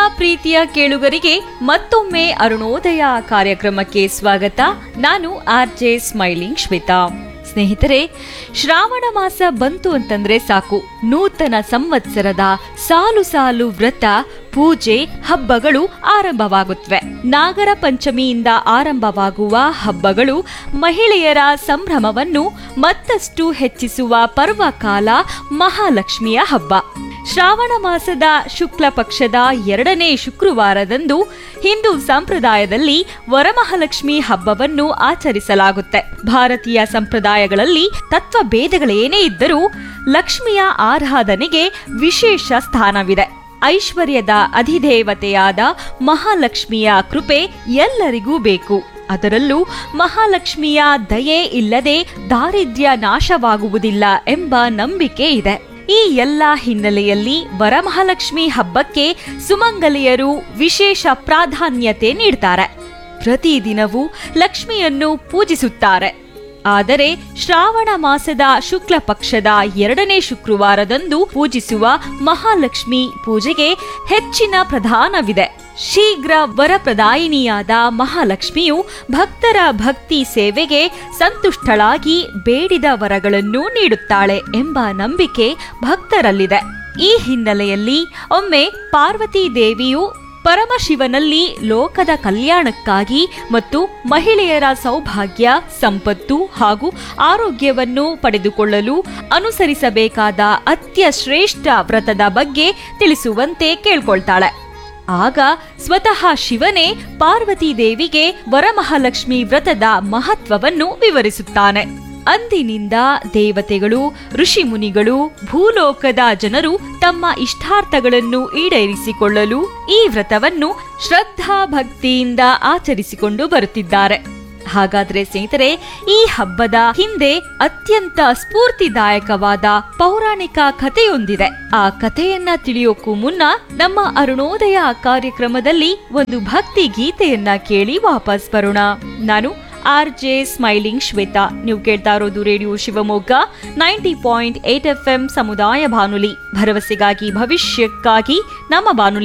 ಪ್ರೀತಿಯ ಕೇಳುಗರಿಗೆ ಮತ್ತೊಮ್ಮೆ ಅರುಣೋದಯ ಕಾರ್ಯಕ್ರಮಕ್ಕೆ ಸ್ವಾಗತ ನಾನು ಆರ್ ಜೆ ಸ್ಮೈಲಿಂಗ್ ಶ್ವೇತಾ ಸ್ನೇಹಿತರೆ ಶ್ರಾವಣ ಮಾಸ ಬಂತು ಅಂತಂದ್ರೆ ಸಾಕು ನೂತನ ಸಂವತ್ಸರದ ಸಾಲು ಸಾಲು ವ್ರತ ಪೂಜೆ ಹಬ್ಬಗಳು ಆರಂಭವಾಗುತ್ತವೆ ನಾಗರ ಪಂಚಮಿಯಿಂದ ಆರಂಭವಾಗುವ ಹಬ್ಬಗಳು ಮಹಿಳೆಯರ ಸಂಭ್ರಮವನ್ನು ಮತ್ತಷ್ಟು ಹೆಚ್ಚಿಸುವ ಪರ್ವಕಾಲ ಮಹಾಲಕ್ಷ್ಮಿಯ ಹಬ್ಬ ಶ್ರಾವಣ ಮಾಸದ ಶುಕ್ಲ ಪಕ್ಷದ ಎರಡನೇ ಶುಕ್ರವಾರದಂದು ಹಿಂದೂ ಸಂಪ್ರದಾಯದಲ್ಲಿ ವರಮಹಾಲಕ್ಷ್ಮಿ ಹಬ್ಬವನ್ನು ಆಚರಿಸಲಾಗುತ್ತೆ ಭಾರತೀಯ ಸಂಪ್ರದಾಯಗಳಲ್ಲಿ ತತ್ವ ಭೇದಗಳೇನೇ ಇದ್ದರೂ ಲಕ್ಷ್ಮಿಯ ಆರಾಧನೆಗೆ ವಿಶೇಷ ಸ್ಥಾನವಿದೆ ಐಶ್ವರ್ಯದ ಅಧಿದೇವತೆಯಾದ ಮಹಾಲಕ್ಷ್ಮಿಯ ಕೃಪೆ ಎಲ್ಲರಿಗೂ ಬೇಕು ಅದರಲ್ಲೂ ಮಹಾಲಕ್ಷ್ಮಿಯ ದಯೆ ಇಲ್ಲದೆ ದಾರಿದ್ರ್ಯ ನಾಶವಾಗುವುದಿಲ್ಲ ಎಂಬ ನಂಬಿಕೆ ಇದೆ ಈ ಎಲ್ಲ ಹಿನ್ನೆಲೆಯಲ್ಲಿ ವರಮಹಾಲಕ್ಷ್ಮಿ ಹಬ್ಬಕ್ಕೆ ಸುಮಂಗಲಿಯರು ವಿಶೇಷ ಪ್ರಾಧಾನ್ಯತೆ ನೀಡ್ತಾರೆ ಪ್ರತಿದಿನವೂ ಲಕ್ಷ್ಮಿಯನ್ನು ಪೂಜಿಸುತ್ತಾರೆ ಆದರೆ ಶ್ರಾವಣ ಮಾಸದ ಶುಕ್ಲ ಪಕ್ಷದ ಎರಡನೇ ಶುಕ್ರವಾರದಂದು ಪೂಜಿಸುವ ಮಹಾಲಕ್ಷ್ಮಿ ಪೂಜೆಗೆ ಹೆಚ್ಚಿನ ಪ್ರಧಾನವಿದೆ ಶೀಘ್ರ ವರಪ್ರದಾಯಿನಿಯಾದ ಮಹಾಲಕ್ಷ್ಮಿಯು ಭಕ್ತರ ಭಕ್ತಿ ಸೇವೆಗೆ ಸಂತುಷ್ಟಳಾಗಿ ಬೇಡಿದ ವರಗಳನ್ನು ನೀಡುತ್ತಾಳೆ ಎಂಬ ನಂಬಿಕೆ ಭಕ್ತರಲ್ಲಿದೆ ಈ ಹಿನ್ನೆಲೆಯಲ್ಲಿ ಒಮ್ಮೆ ಪಾರ್ವತೀ ದೇವಿಯು ಪರಮಶಿವನಲ್ಲಿ ಲೋಕದ ಕಲ್ಯಾಣಕ್ಕಾಗಿ ಮತ್ತು ಮಹಿಳೆಯರ ಸೌಭಾಗ್ಯ ಸಂಪತ್ತು ಹಾಗೂ ಆರೋಗ್ಯವನ್ನು ಪಡೆದುಕೊಳ್ಳಲು ಅನುಸರಿಸಬೇಕಾದ ಅತ್ಯಶ್ರೇಷ್ಠ ವ್ರತದ ಬಗ್ಗೆ ತಿಳಿಸುವಂತೆ ಕೇಳ್ಕೊಳ್ತಾಳೆ ಆಗ ಸ್ವತಃ ಶಿವನೇ ಪಾರ್ವತೀ ದೇವಿಗೆ ವರಮಹಾಲಕ್ಷ್ಮಿ ವ್ರತದ ಮಹತ್ವವನ್ನು ವಿವರಿಸುತ್ತಾನೆ ಅಂದಿನಿಂದ ದೇವತೆಗಳು ಋಷಿಮುನಿಗಳು ಭೂಲೋಕದ ಜನರು ತಮ್ಮ ಇಷ್ಟಾರ್ಥಗಳನ್ನು ಈಡೇರಿಸಿಕೊಳ್ಳಲು ಈ ವ್ರತವನ್ನು ಶ್ರದ್ಧಾ ಭಕ್ತಿಯಿಂದ ಆಚರಿಸಿಕೊಂಡು ಬರುತ್ತಿದ್ದಾರೆ ಹಾಗಾದ್ರೆ ಸ್ನೇಹಿತರೆ ಈ ಹಬ್ಬದ ಹಿಂದೆ ಅತ್ಯಂತ ಸ್ಫೂರ್ತಿದಾಯಕವಾದ ಪೌರಾಣಿಕ ಕಥೆಯೊಂದಿದೆ ಆ ಕಥೆಯನ್ನ ತಿಳಿಯೋಕ್ಕೂ ಮುನ್ನ ನಮ್ಮ ಅರುಣೋದಯ ಕಾರ್ಯಕ್ರಮದಲ್ಲಿ ಒಂದು ಭಕ್ತಿ ಗೀತೆಯನ್ನ ಕೇಳಿ ವಾಪಸ್ ಬರೋಣ ನಾನು ಆರ್ ಜೆ ಸ್ಮೈಲಿಂಗ್ ಶ್ವೇತಾ ನೀವು ಕೇಳ್ತಾ ಇರೋದು radio Shivamogga ninety point eight F M ಸಮುದಾಯ ಬಾನುಲಿ ಭರವಸೆಗಾಗಿ ಭವಿಷ್ಯಕ್ಕಾಗಿ ನಮ್ಮ ಬಾನುಲಿ